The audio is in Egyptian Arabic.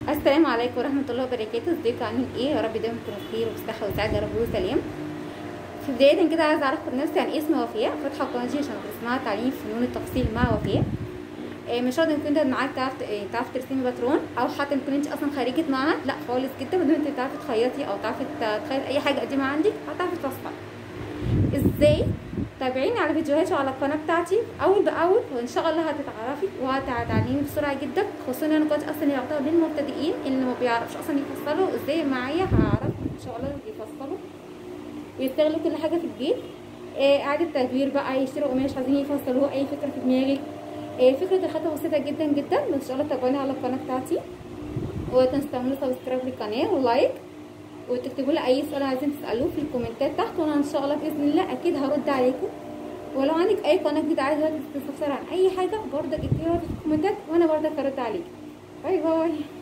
السلام عليكم ورحمة الله وبركاته ازيكم عاملين ايه يا رب دايما تكونوا بخير وبصحة وسعادة يا رب وسلام في بداية كده عايزة اعرفكم نفسي عن اسمي وفاء فاتحة القناة دي عشان تسمعوا تعليم فنون التفصيل مع وفاء إيه مش شرط انك انت معاك تعرف إيه تعرف ترسمي باترون او حتى تكون انت اصلا خريجة معهد لا خالص جدا بدون انت تعرفي تخيطي او تعرفي تخيطي اي حاجة قديمة عندك هتعرفي توصفي ازاي تابعيني على فيديوهاتي وعلى القناه بتاعتي اول باول وان شاء الله هتتعرفي وهتتعلمي بسرعه جدا خصوصا ان انا كنت اصلا يعتبر للمبتدئين اللي ما بيعرفش اصلا يفصلوا ازاي معايا هعرف ان شاء الله يفصلوا ويستغلوا كل حاجه في البيت آه اعاده تدوير بقى يشتروا قماش عايزين يفصلوه اي فكره في دماغك آه فكره الخطه بسيطه جدا جدا ان شاء الله تابعوني على القناه بتاعتي وتنسوا تعملوا سبسكرايب للقناه ولايك وتكتبوا لي اي سؤال عايزين تسالوه في الكومنتات تحت وانا ان شاء الله باذن الله اكيد هرد عليكم ولو عندك اي قناه جديده عايزه تستفسر عن اي حاجه برضه اكتبوها في الكومنتات وانا برضه هرد عليك باي باي